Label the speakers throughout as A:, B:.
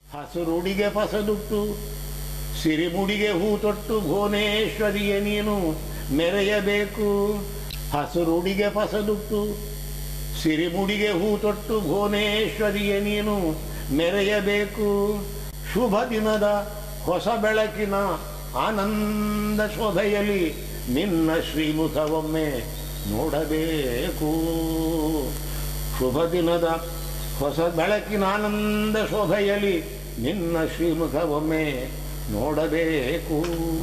A: ಹಸುರುಡಿಗೆ ಫಸದುಟ್ಟು ಸಿರಿಮುಡಿಗೆ ಹೂ ತೊಟ್ಟು ಭುವನೇಶ್ವರಿಯ ನೀನು ಮೆರೆಯಬೇಕು ಹಸುರುಡಿಗೆ ಫಸದುಟ್ಟು ಸಿರಿಮುಡಿಗೆ ಹೂ ತೊಟ್ಟು ಭುವನೇಶ್ವರಿಯ ನೀನು ಮೆರೆಯಬೇಕು ಶುಭ ದಿನದ ಹೊಸ ಬೆಳಕಿನ ಆನಂದ ಶೋಭೆಯಲ್ಲಿ ನಿನ್ನ ಶ್ರೀಮುಖವೊಮ್ಮೆ ನೋಡಬೇಕು ಶುಭ ದಿನದ ಹೊಸ ಬೆಳಕಿನ ಆನಂದ ಶೋಭೆಯಲ್ಲಿ ನಿನ್ನ ಶ್ರೀಮುಖವೊಮ್ಮೆ ನೋಡಬೇಕು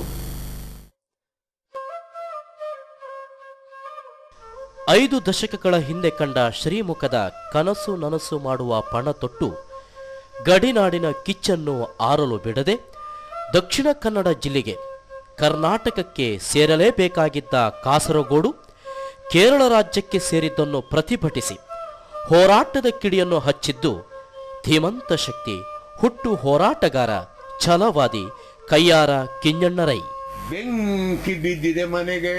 B: ಐದು ದಶಕಗಳ ಹಿಂದೆ ಕಂಡ ಶ್ರೀಮುಖದ ಕನಸು ನನಸು ಮಾಡುವ ಪಣ ತೊಟ್ಟು ಗಡಿನಾಡಿನ ಕಿಚ್ಚನ್ನು ಆರಲು ಬಿಡದೆ ದಕ್ಷಿಣ ಕನ್ನಡ ಜಿಲ್ಲೆಗೆ ಕರ್ನಾಟಕಕ್ಕೆ ಸೇರಲೇಬೇಕಾಗಿದ್ದ ಕಾಸರಗೋಡು ಕೇರಳ ರಾಜ್ಯಕ್ಕೆ ಸೇರಿದ್ದನ್ನು ಪ್ರತಿಭಟಿಸಿ ಹೋರಾಟದ ಕಿಡಿಯನ್ನು ಹಚ್ಚಿದ್ದು ಧೀಮಂತ ಶಕ್ತಿ ಹುಟ್ಟು ಹೋರಾಟಗಾರ ಛಲವಾದಿ ಕಯ್ಯಾರ ಕಿಂಜಣ್ಣರೈ
A: ಬೆಂಕಿ ಬಿದ್ದಿದೆ ಮನೆಗೆ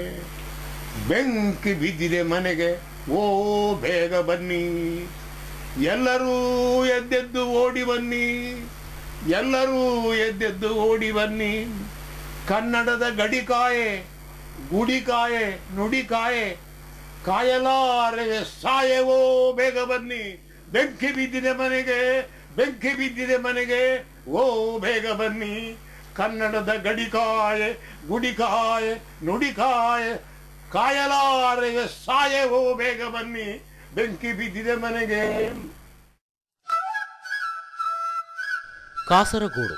A: ಬೆಂಕಿ ಬಿದ್ದಿದೆ ಮನೆಗೆ ಓ ಬೇಗ ಬನ್ನಿ ಎಲ್ಲರೂ ಎದ್ದೆದ್ದು ಓಡಿ ಬನ್ನಿ ಎಲ್ಲರೂ ಎದ್ದೆದ್ದು ಓಡಿ ಬನ್ನಿ ಕನ್ನಡದ ಗಡಿಕಾಯೆ ಗುಡಿಕಾಯೆ ನುಡಿಕಾಯೆ ಕಾಯಲಾರೆ ಸಾಯವೋ ಬೇಗ ಬನ್ನಿ ಬೆಂಕಿ ಬಿದ್ದಿದೆ ಮನೆಗೆ ಬೆಂಕಿ ಬಿದ್ದಿದೆ ಮನೆಗೆ ಓ ಬೇಗ ಬನ್ನಿ ಕನ್ನಡದ ಗಡಿಕಾಯೆ ಗುಡಿಕಾಯೆ ನುಡಿಕಾಯೆ ಕಾಯಲಾರೆ ಸಾಯವೋ ಬೇಗ ಬನ್ನಿ ಬೆಂಕಿ ಬಿದ್ದಿದೆ ಮನೆಗೆ
B: ಕಾಸರಗೋಡು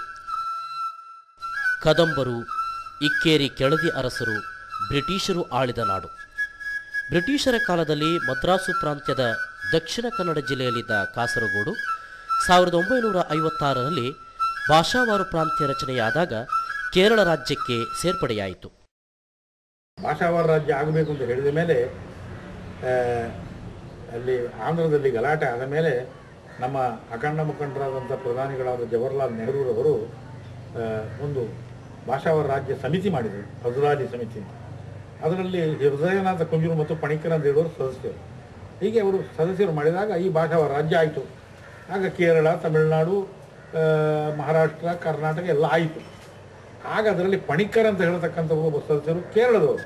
B: ಕದಂಬರು ಇಕ್ಕೇರಿ ಕೆಳದಿ ಅರಸರು ಬ್ರಿಟಿಷರು ಆಳಿದ ನಾಡು ಬ್ರಿಟಿಷರ ಕಾಲದಲ್ಲಿ ಮದ್ರಾಸು ಪ್ರಾಂತ್ಯದ ದಕ್ಷಿಣ ಕನ್ನಡ ಜಿಲ್ಲೆಯಲ್ಲಿದ್ದ ಕಾಸರಗೋಡು ಸಾವಿರದ ಒಂಬೈನೂರ ಐವತ್ತಾರರಲ್ಲಿ ಭಾಷಾವಾರು ಪ್ರಾಂತ್ಯ ರಚನೆಯಾದಾಗ ಕೇರಳ ರಾಜ್ಯಕ್ಕೆ ಸೇರ್ಪಡೆಯಾಯಿತು
C: ಭಾಷಾವಾರ ರಾಜ್ಯ ಆಗಬೇಕು ಅಂತ ಹೇಳಿದ ಮೇಲೆ ಆ, ಅಲ್ಲಿ ಆಂಧ್ರದಲ್ಲಿ ಗಲಾಟೆ ಆದ ಮೇಲೆ ನಮ್ಮ ಅಖಂಡ ಮುಖಂಡರಾದಂಥ ಪ್ರಧಾನಿಗಳಾದ ಜವಾಹರ್ಲಾಲ್ ನೆಹರೂರವರು ಆ, ಒಂದು ಭಾಷಾವಾರ ರಾಜ್ಯ ಸಮಿತಿ ಮಾಡಿದರು ಹಜರಾಲಿ ಸಮಿತಿ ಅಂತ. ಅದರಲ್ಲಿ ಹೃದಯನಾಥ ಕುಂಜೂರು ಮತ್ತು ಪಣಿಕರ್ ಅಂತ ಹೇಳುವರು ಸದಸ್ಯರು ಹೀಗೆ ಅವರು ಸದಸ್ಯರು ಮಾಡಿದಾಗ ಈ ಭಾಷಾವಾರ ರಾಜ್ಯ ಆಯಿತು ಆಗ ಕೇರಳ ತಮಿಳುನಾಡು ಆ, ಮಹಾರಾಷ್ಟ್ರ ಕರ್ನಾಟಕ ಎಲ್ಲ ಆಯಿತು ಆಗ ಅದರಲ್ಲಿ ಪಣಿಕರ್ ಅಂತ ಹೇಳ್ತಕ್ಕಂಥ ಒಬ್ಬ ಸದಸ್ಯರು ಕೇರಳದವರು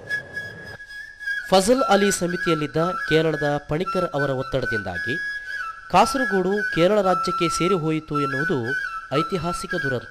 B: ಫಜಲ್ ಅಲಿ ಸಮಿತಿಯಲ್ಲಿದ್ದ ಕೇರಳದ ಪಣಿಕರ್ ಅವರ ಒತ್ತಡದಿಂದಾಗಿ ಕಾಸರಗೋಡು ಕೇರಳ ರಾಜ್ಯಕ್ಕೆ ಸೇರಿ ಹೋಯಿತು ಎನ್ನುವುದು ಐತಿಹಾಸಿಕ ದುರಂತ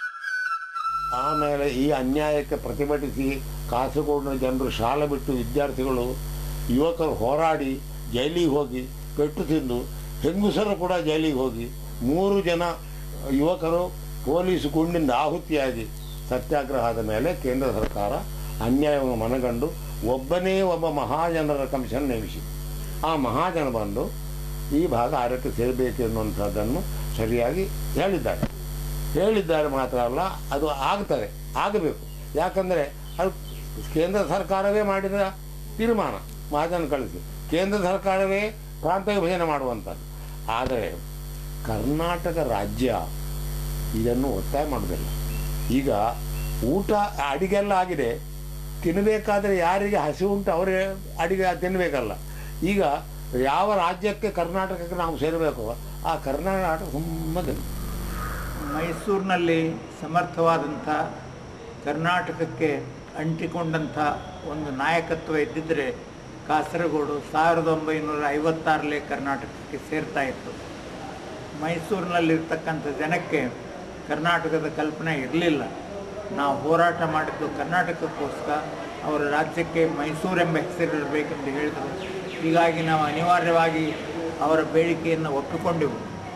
A: ಆಮೇಲೆ ಈ ಅನ್ಯಾಯಕ್ಕೆ ಪ್ರತಿಭಟಿಸಿ ಕಾಸರಗೋಡಿನ ಜನರು ಶಾಲೆ ಬಿಟ್ಟು ವಿದ್ಯಾರ್ಥಿಗಳು ಯುವಕರು ಹೋರಾಡಿ ಜೈಲಿಗೆ ಹೋಗಿ ಪೆಟ್ಟು ತಿಂದು ಹೆಂಗುಸರು ಕೂಡ ಜೈಲಿಗೆ ಹೋಗಿ ಮೂರು ಜನ ಯುವಕರು ಪೊಲೀಸ್ ಗುಂಡಿಂದ ಆಹುತಿಯಾಗಿ ಸತ್ಯಾಗ್ರಹದ ಮೇಲೆ ಕೇಂದ್ರ ಸರ್ಕಾರ ಅನ್ಯಾಯವನ್ನು ಮನಗಂಡು ಒಬ್ಬನೇ ಒಬ್ಬ ಮಹಾಜನರ ಕಮಿಷನ್ ನೇಮಿಸಿ ಆ ಮಹಾಜನ ಬಂದು ಈ ಭಾಗ ಆರಕ್ಕೆ ಸೇರಬೇಕು ಎನ್ನುವಂಥದ್ದನ್ನು ಸರಿಯಾಗಿ ಹೇಳಿದ್ದಾರೆ ಹೇಳಿದ್ದಾರೆ ಮಾತ್ರ ಅಲ್ಲ ಅದು ಆಗ್ತದೆ ಆಗಬೇಕು ಯಾಕಂದರೆ ಅದು ಕೇಂದ್ರ ಸರ್ಕಾರವೇ ಮಾಡಿದ ತೀರ್ಮಾನ ಮಹಾಜನ ಕಳಿಸಿ ಕೇಂದ್ರ ಸರ್ಕಾರವೇ ಪ್ರಾಂತ ವಿಭಜನೆ ಮಾಡುವಂಥದ್ದು ಆದರೆ ಕರ್ನಾಟಕ ರಾಜ್ಯ ಇದನ್ನು ಒತ್ತಾಯ ಮಾಡೋದಿಲ್ಲ ಈಗ ಊಟ ಅಡಿಗೆಲ್ಲ ಆಗಿದೆ ತಿನ್ನಬೇಕಾದ್ರೆ ಯಾರಿಗೆ ಹಸಿವು ಉಂಟು ಅವರೇ ಅಡಿಗೆ ತಿನ್ನಬೇಕಲ್ಲ ಈಗ ಯಾವ ರಾಜ್ಯಕ್ಕೆ ಕರ್ನಾಟಕಕ್ಕೆ ನಾವು ಸೇರಬೇಕು ಆ ಕರ್ನಾಟಕ ಸುಮ್ಮನೆ
D: ಮೈಸೂರಿನಲ್ಲಿ ಸಮರ್ಥವಾದಂಥ ಕರ್ನಾಟಕಕ್ಕೆ ಅಂಟಿಕೊಂಡಂಥ ಒಂದು ನಾಯಕತ್ವ ಇದ್ದಿದ್ದರೆ ಕಾಸರಗೋಡು ಸಾವಿರದ ಒಂಬೈನೂರ ಐವತ್ತಾರಲೇ ಕರ್ನಾಟಕಕ್ಕೆ ಸೇರ್ತಾ ಇತ್ತು ಮೈಸೂರಿನಲ್ಲಿರ್ತಕ್ಕಂಥ ಜನಕ್ಕೆ ಕರ್ನಾಟಕದ ಕಲ್ಪನೆ ಇರಲಿಲ್ಲ ನಾವು ಹೋರಾಟ ಮಾಡಿದ್ದು ಕರ್ನಾಟಕಕ್ಕೋಸ್ಕರ ಅವರ ರಾಜ್ಯಕ್ಕೆ ಮೈಸೂರೆಂಬ ಹೆಸರಿರಬೇಕೆಂದು ಹೇಳಿದರು ಹೀಗಾಗಿ ನಾವು ಅನಿವಾರ್ಯವಾಗಿ ಅವರ ಬೇಡಿಕೆಯನ್ನು ಒಪ್ಪಿಕೊಂಡೆವು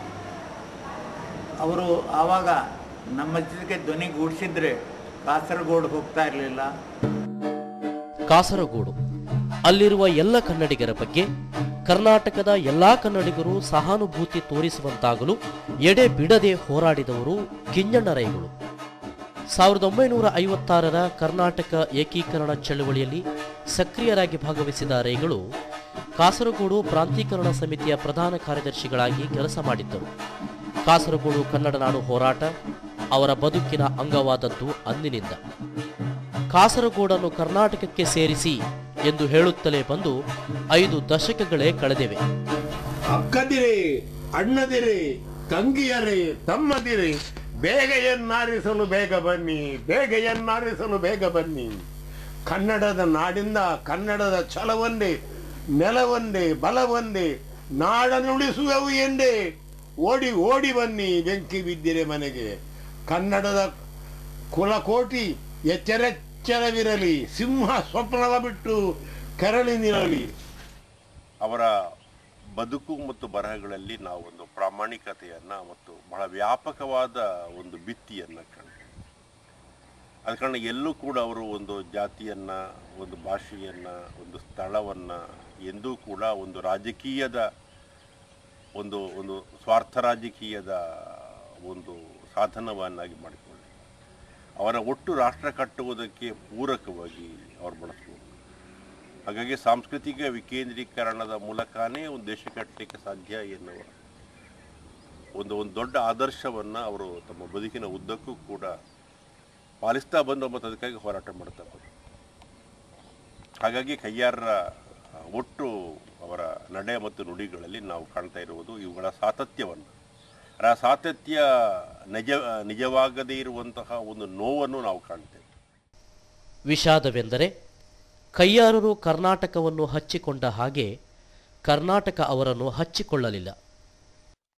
D: ಅವರು ಆವಾಗ ನಮ್ಮ ಜೊತೆಗೆ ಧ್ವನಿಗೂಡಿಸಿದ್ರೆ ಕಾಸರಗೋಡು ಹೋಗ್ತಾ ಇರಲಿಲ್ಲ
B: ಕಾಸರಗೋಡು ಅಲ್ಲಿರುವ ಎಲ್ಲ ಕನ್ನಡಿಗರ ಬಗ್ಗೆ ಕರ್ನಾಟಕದ ಎಲ್ಲಾ ಕನ್ನಡಿಗರು ಸಹಾನುಭೂತಿ ತೋರಿಸುವಂತಾಗಲು ಎಡೆ ಬಿಡದೆ ಹೋರಾಡಿದವರು ಕಿಂಜಣ್ಣರೈಗಳು ಸಾವಿರದ ಒಂಬೈನೂರ ಐವತ್ತಾರರ ಕರ್ನಾಟಕ ಏಕೀಕರಣ ಚಳವಳಿಯಲ್ಲಿ ಸಕ್ರಿಯರಾಗಿ ಭಾಗವಹಿಸಿದ ರೈಗಳು ಕಾಸರಗೋಡು ಪ್ರಾಂತೀಕರಣ ಸಮಿತಿಯ ಪ್ರಧಾನ ಕಾರ್ಯದರ್ಶಿಗಳಾಗಿ ಕೆಲಸ ಮಾಡಿದ್ದರು ಕಾಸರಗೋಡು ಕನ್ನಡ ನಾಡು ಹೋರಾಟ ಅವರ ಬದುಕಿನ ಅಂಗವಾದದ್ದು ಅಂದಿನಿಂದ ಕಾಸರಗೋಡನ್ನು ಕರ್ನಾಟಕಕ್ಕೆ ಸೇರಿಸಿ ಎಂದು ಹೇಳುತ್ತಲೇ ಬಂದು ಐದು ದಶಕಗಳೇ ಕಳೆದಿವೆ
A: ಅಕ್ಕದಿರಿ ಅಣ್ಣದಿರಿ ತಂಗಿಯರೇ ತಮ್ಮದಿರೇ ಬೇಗ ಎನ್ನಾರಿಸಲು ಬೇಗ ಬನ್ನಿ ಬೇಗ ಎನ್ನಾರಿಸಲು ಬೇಗ ಬನ್ನಿ ಕನ್ನಡದ ನಾಡಿಂದ ಕನ್ನಡದ ಛಲವೊಂದೇ ನೆಲವೊಂದೇ ಬಲವೊಂದೇ ನಾಡನುಳಿಸುವೆವು ಎಂದೇ ಓಡಿ ಓಡಿ ಬನ್ನಿ ಬೆಂಕಿ ಬಿದ್ದಿರೆ ಮನೆಗೆ ಕನ್ನಡದ ಕುಲಕೋಟಿ ಎಚ್ಚರೆಚ್ಚರವಿರಲಿ ಸಿಂಹ ಸ್ವಪ್ನವ ಬಿಟ್ಟು ಕೆರಳಿ ನಿರಲಿ
E: ಅವರ ಬದುಕು ಮತ್ತು ಬರಹಗಳಲ್ಲಿ ನಾವು ಒಂದು ಪ್ರಾಮಾಣಿಕತೆಯನ್ನ ಮತ್ತು ಬಹಳ ವ್ಯಾಪಕವಾದ ಒಂದು ಭಿತ್ತಿಯನ್ನ ಕಾಣ್ತೇವೆ ಅದ ಕಾರಣ ಎಲ್ಲೂ ಕೂಡ ಅವರು ಒಂದು ಜಾತಿಯನ್ನ ಒಂದು ಭಾಷೆಯನ್ನ ಒಂದು ಸ್ಥಳವನ್ನ ಎಂದೂ ಕೂಡ ಒಂದು ರಾಜಕೀಯದ ಒಂದು ಒಂದು ಸ್ವಾರ್ಥ ರಾಜಕೀಯದ ಒಂದು ಸಾಧನವನ್ನಾಗಿ ಮಾಡಿಕೊಳ್ಳಿ ಅವರ ಒಟ್ಟು ರಾಷ್ಟ್ರ ಕಟ್ಟುವುದಕ್ಕೆ ಪೂರಕವಾಗಿ ಅವರು ಬಳಸ್ಬೋದು ಹಾಗಾಗಿ ಸಾಂಸ್ಕೃತಿಕ ವಿಕೇಂದ್ರೀಕರಣದ ಮೂಲಕನೇ ಒಂದು ದೇಶ ಕಟ್ಟಲಿಕ್ಕೆ ಸಾಧ್ಯ ಎನ್ನುವ ಒಂದು ಒಂದು ದೊಡ್ಡ ಆದರ್ಶವನ್ನು ಅವರು ತಮ್ಮ ಬದುಕಿನ ಉದ್ದಕ್ಕೂ ಕೂಡ ಪಾಲಿಸ್ತಾ ಬಂದು ಮತ್ತು ಅದಕ್ಕಾಗಿ ಹೋರಾಟ ಮಾಡ್ತಾ ಬಂದರು ಹಾಗಾಗಿ ಕಯ್ಯಾರರ ಒಟ್ಟು ಅವರ ನಡೆ ಮತ್ತು ನುಡಿಗಳಲ್ಲಿ ನಾವು ಕಾಣ್ತಾ ಇರುವುದು ಇವುಗಳ ಸಾತತ್ಯವನ್ನು ಆ ಸಾತತ್ಯ ನಿಜ ನಿಜವಾಗದೇ ಇರುವಂತಹ ಒಂದು ನೋವನ್ನು ನಾವು ಕಾಣ್ತೇವೆ
B: ವಿಷಾದವೆಂದರೆ ಕಯ್ಯಾರರು ಕರ್ನಾಟಕವನ್ನು ಹಚ್ಚಿಕೊಂಡ ಹಾಗೆ ಕರ್ನಾಟಕ ಅವರನ್ನು ಹಚ್ಚಿಕೊಳ್ಳಲಿಲ್ಲ